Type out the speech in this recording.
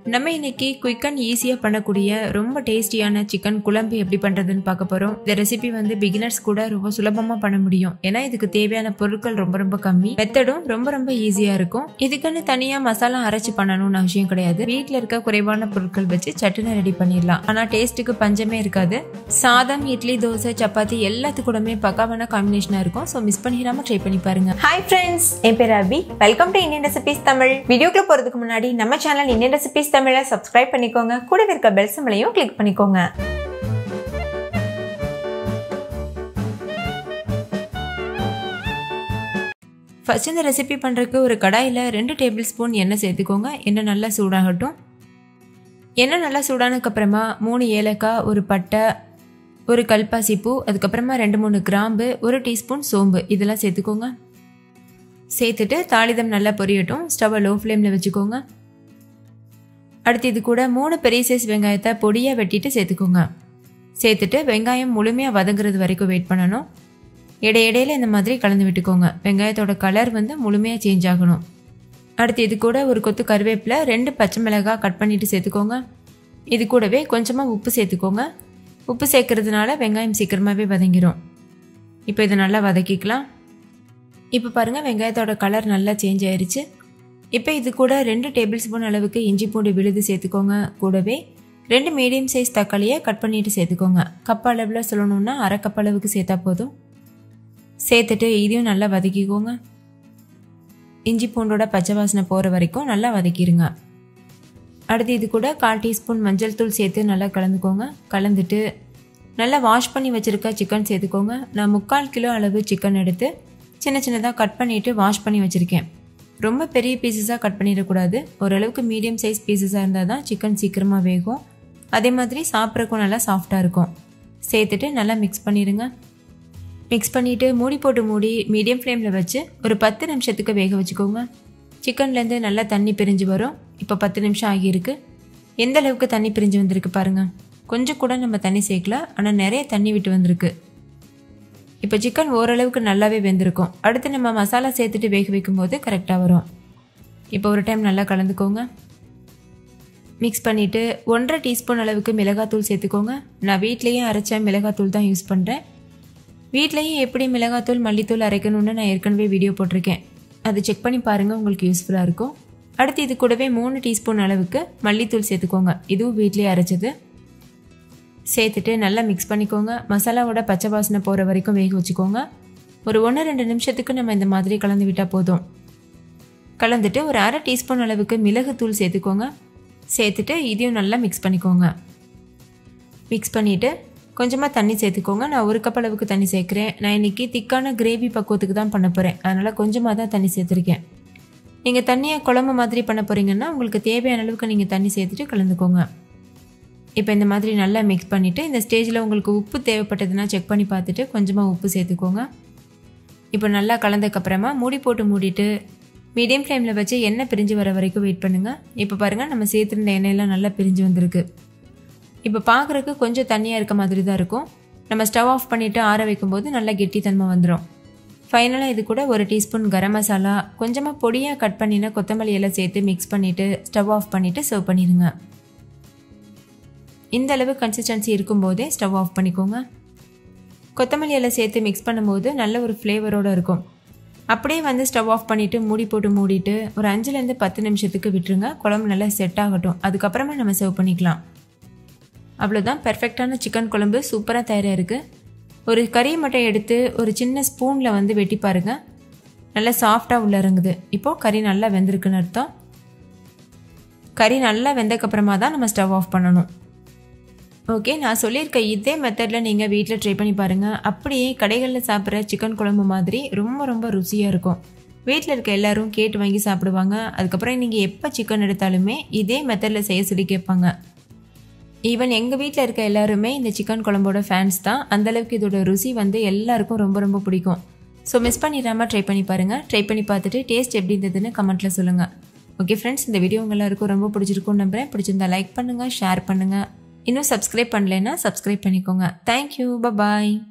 நம்ம இன்னைக்கு quick and ஈஸியாக பண்ணக்கூடிய ரொம்ப டேஸ்டியான சிக்கன் குழம்பு எப்படி பண்ணுறதுன்னு பார்க்க போகிறோம் இந்த ரெசிபி வந்து பிகினர்ஸ் கூட ரொம்ப சுலபமாக பண்ண முடியும் ஏன்னா இதுக்கு தேவையான பொருட்கள் ரொம்ப ரொம்ப கம்மி மெத்தடும் ரொம்ப ரொம்ப ஈஸியாக இருக்கும் இதுக்குன்னு தனியாக மசாலா அரைச்சி பண்ணணும்னு அவசியம் கிடையாது வீட்டில் இருக்க குறைவான பொருட்கள் வச்சு சட்டுன்னு ரெடி பண்ணிடலாம் ஆனால் டேஸ்ட்டுக்கு பஞ்சமே இருக்காது சாதம் இட்லி தோசை சப்பாத்தி எல்லாத்துக்கூடமே பக்காவான காம்பினேஷனாக இருக்கும் ஸோ மிஸ் பண்ணிடாம ட்ரை பண்ணி பாருங்க ஹாய் ஃப்ரெண்ட்ஸ் என் பேர் Abi welcome to Indian recipes Tamil வீடியோக்குள்ள போகிறதுக்கு முன்னாடி நம்ம சேனல் இந்தியன் ரெசிபிஸ் தமிழை சப்ஸ்கிரைப் பண்ணிக்கோங்க கூடவே இருக்க பெல் சிம்பளையும் கிளிக் பண்ணிக்கோங்க ஃபர்ஸ்ட் இந்த ரெசிபி பண்ணுறதுக்கு ஒரு கடாயில் ரெண்டு டேபிள் ஸ்பூன் எண்ணெய் சேர்த்துக்கோங்க எண்ணெய் நல்லா சூடாகட்டும் எண்ணெய் நல்லா சூடானதுக்கப்புறமா மூணு ஏலக்காய் ஒரு பட்டை ஒரு கல்பாசி பூ அதுக்கப்புறமா ரெண்டு மூணு கிராம்பு ஒரு டீஸ்பூன் சோம்பு இதெல்லாம் சேர்த்துக்கோங்க சேர்த்துட்டு தாளிதம் நல்லா பொரியட்டும் ஸ்டவ்வை லோ ஃப்ளேமில் வச்சுக்கோங்க அடுத்து இது கூட மூணு பெரிய சைஸ் வெங்காயத்தை பொடியாக வெட்டிட்டு சேர்த்துக்கோங்க சேர்த்துட்டு வெங்காயம் முழுமையாக வதங்குறது வரைக்கும் வெயிட் பண்ணணும் இடையிடையில இந்த மாதிரி கலந்து விட்டுக்கோங்க வெங்காயத்தோட கலர் வந்து முழுமையாக சேஞ்ச் ஆகணும் அடுத்து இது கூட ஒரு கொத்து கருவேப்பிலை ரெண்டு பச்சை மிளகாய் கட் பண்ணிட்டு சேர்த்துக்கோங்க இது கூடவே கொஞ்சமாக உப்பு சேர்த்துக்கோங்க உப்பு சேர்க்கறதுனால வெங்காயம் சீக்கிரமாகவே வதங்கிடும் இப்போ இதை நல்லா வதக்கிக்கலாம் இப்போ பாருங்கள் வெங்காயத்தோட கலர் நல்லா சேஞ்ச் ஆயிருச்சு இப்போ இது கூட ரெண்டு டேபிள் ஸ்பூன் அளவுக்கு இஞ்சி பூண்டு விழுது சேர்த்துக்கோங்க கூடவே ரெண்டு மீடியம் சைஸ் தக்காளியை கட் பண்ணிட்டு சேர்த்துக்கோங்க கப் அளவில் சொல்லணும்னா அரை கப் அளவுக்கு சேர்த்தா போதும் சேர்த்துட்டு இதையும் நல்லா வதக்கிக்கோங்க இஞ்சி பூண்டோட பச்சை வாசனை போகிற வரைக்கும் நல்லா வதக்கிடுங்க அடுத்து இது கூட கால் டீஸ்பூன் மஞ்சள் தூள் சேர்த்து நல்லா கலந்துக்கோங்க கலந்துட்டு நல்லா வாஷ் பண்ணி வச்சுருக்க சிக்கன் சேர்த்துக்கோங்க நான் முக்கால் கிலோ அளவு சிக்கன் எடுத்து சின்ன சின்னதாக கட் பண்ணிவிட்டு வாஷ் பண்ணி வச்சுருக்கேன் ரொம்ப பெரிய பீசஸாக கட் பண்ணிடக்கூடாது ஓரளவுக்கு மீடியம் சைஸ் பீசஸாக இருந்தால் தான் சிக்கன் சீக்கிரமாக வேகும் அதே மாதிரி சாப்பிட்றக்கும் நல்லா சாஃப்டாக இருக்கும் சேர்த்துட்டு நல்லா மிக்ஸ் பண்ணிடுங்க மிக்ஸ் பண்ணிவிட்டு மூடி போட்டு மூடி மீடியம் ஃப்ளேமில் வச்சு ஒரு பத்து நிமிஷத்துக்கு வேக வச்சுக்கோங்க சிக்கன்லேருந்து நல்லா தண்ணி பிரிஞ்சு வரும் இப்போ பத்து நிமிஷம் ஆகியிருக்கு எந்த அளவுக்கு தண்ணி பிரிஞ்சு வந்திருக்கு பாருங்கள் கொஞ்சம் கூட நம்ம தண்ணி சேர்க்கல ஆனால் நிறைய தண்ணி விட்டு வந்திருக்கு இப்போ சிக்கன் ஓரளவுக்கு நல்லாவே வெந்திருக்கும் அடுத்து நம்ம மசாலா சேர்த்துட்டு வேக வைக்கும்போது கரெக்டாக வரும் இப்போ ஒரு டைம் நல்லா கலந்துக்கோங்க மிக்ஸ் பண்ணிவிட்டு ஒன்றரை டீஸ்பூன் அளவுக்கு மிளகாத்தூள் சேர்த்துக்கோங்க நான் வீட்லேயே அரைச்ச மிளகாத்தூள் தான் யூஸ் பண்ணுறேன் வீட்லேயும் எப்படி மிளகாத்தூள் மல்லித்தூள் அரைக்கணும்னு நான் ஏற்கனவே வீடியோ போட்டிருக்கேன் அது செக் பண்ணி பாருங்கள் உங்களுக்கு யூஸ்ஃபுல்லாக இருக்கும் அடுத்து இது கூடவே மூணு டீஸ்பூன் அளவுக்கு மல்லித்தூள் சேர்த்துக்கோங்க இதுவும் வீட்லேயே அரைச்சது சேர்த்துட்டு நல்லா மிக்ஸ் பண்ணிக்கோங்க மசாலாவோட பச்சை வாசனை போகிற வரைக்கும் வேக வச்சுக்கோங்க ஒரு ஒன்று ரெண்டு நிமிஷத்துக்கு நம்ம இந்த மாதிரி கலந்து விட்டால் போதும் கலந்துட்டு ஒரு அரை டீஸ்பூன் அளவுக்கு மிளகுத்தூள் சேர்த்துக்கோங்க சேர்த்துட்டு இதையும் நல்லா மிக்ஸ் பண்ணிக்கோங்க மிக்ஸ் பண்ணிவிட்டு கொஞ்சமாக தண்ணி சேர்த்துக்கோங்க நான் ஒரு கப் அளவுக்கு தண்ணி சேர்க்குறேன் நான் இன்றைக்கி திக்கான கிரேவி பக்குவத்துக்கு தான் பண்ண போகிறேன் அதனால் கொஞ்சமாக தான் தண்ணி சேர்த்துருக்கேன் நீங்கள் தண்ணியை குழம்பு மாதிரி பண்ண போகிறீங்கன்னா உங்களுக்கு தேவையான அளவுக்கு நீங்கள் தண்ணி சேர்த்துட்டு கலந்துக்கோங்க இப்போ இந்த மாதிரி நல்லா மிக்ஸ் பண்ணிவிட்டு இந்த ஸ்டேஜில் உங்களுக்கு உப்பு தேவைப்பட்டதுன்னா செக் பண்ணி பார்த்துட்டு கொஞ்சமாக உப்பு சேர்த்துக்கோங்க இப்போ நல்லா கலந்ததுக்கப்புறமா மூடி போட்டு மூடிட்டு மீடியம் ஃப்ளேமில் வச்சு எண்ணெய் பிரிஞ்சு வர வரைக்கும் வெயிட் பண்ணுங்கள் இப்போ பாருங்கள் நம்ம சேர்த்துருந்த எண்ணெயெல்லாம் நல்லா பிரிஞ்சு வந்திருக்கு இப்போ பார்க்குறக்கு கொஞ்சம் தண்ணியாக இருக்க மாதிரி தான் இருக்கும் நம்ம ஸ்டவ் ஆஃப் பண்ணிவிட்டு ஆற வைக்கும்போது நல்லா கெட்டித்தன்மை வந்துடும் ஃபைனலாக இது கூட ஒரு டீஸ்பூன் கரம் மசாலா கொஞ்சமாக பொடியாக கட் பண்ணினா கொத்தமல்லி எல்லாம் சேர்த்து மிக்ஸ் பண்ணிவிட்டு ஸ்டவ் ஆஃப் பண்ணிவிட்டு சர்வ் பண்ணிடுங்க இந்த அளவு கன்சிஸ்டன்சி இருக்கும்போதே ஸ்டவ் ஆஃப் பண்ணிக்கோங்க கொத்தமல்லி எல்லாம் சேர்த்து மிக்ஸ் பண்ணும்போது நல்ல ஒரு ஃப்ளேவரோடு இருக்கும் அப்படியே வந்து ஸ்டவ் ஆஃப் பண்ணிவிட்டு மூடி போட்டு மூடிட்டு ஒரு அஞ்சுலேருந்து பத்து நிமிஷத்துக்கு விட்டுருங்க குழம்பு நல்லா செட் ஆகட்டும் அதுக்கப்புறமா நம்ம சர்வ் பண்ணிக்கலாம் அவ்வளோதான் பெர்ஃபெக்டான சிக்கன் குழம்பு சூப்பராக தயாராக இருக்குது ஒரு கறி மட்டும் எடுத்து ஒரு சின்ன ஸ்பூனில் வந்து வெட்டி பாருங்க நல்லா சாஃப்டாக உள்ள இறங்குது இப்போது கறி நல்லா வெந்திருக்குன்னு அர்த்தம் கறி நல்லா வெந்தக்கப்புறமா தான் நம்ம ஸ்டவ் ஆஃப் பண்ணணும் ஓகே நான் சொல்லியிருக்க இதே மெத்தடில் நீங்கள் வீட்டில் ட்ரை பண்ணி பாருங்கள் அப்படியே கடைகளில் சாப்பிட்ற சிக்கன் குழம்பு மாதிரி ரொம்ப ரொம்ப ருசியாக இருக்கும் வீட்டில் இருக்க எல்லாரும் கேட்டு வாங்கி சாப்பிடுவாங்க அதுக்கப்புறம் நீங்கள் எப்போ சிக்கன் எடுத்தாலுமே இதே மெத்தடில் செய்ய சொல்லி கேட்பாங்க ஈவன் எங்கள் வீட்டில் இருக்க எல்லாருமே இந்த சிக்கன் குழம்போட ஃபேன்ஸ் தான் அந்தளவுக்கு இதோட ருசி வந்து எல்லாருக்கும் ரொம்ப ரொம்ப பிடிக்கும் ஸோ மிஸ் பண்ணிடாமல் ட்ரை பண்ணி பாருங்கள் ட்ரை பண்ணி பார்த்துட்டு டேஸ்ட் எப்படி இருந்ததுன்னு கமெண்ட்டில் சொல்லுங்கள் ஓகே ஃப்ரெண்ட்ஸ் இந்த வீடியோ உங்க எல்லாருக்கும் ரொம்ப பிடிச்சிருக்கும்னு நம்புறேன் பிடிச்சிருந்தா லைக் பண்ணுங்கள் ஷேர் பண்ணுங்கள் இன்னும் சப்ஸ்கிரைப் பண்ணலைன்னா சப்ஸ்கிரைப் பண்ணிக்கோங்க தேங்க்யூ பாய்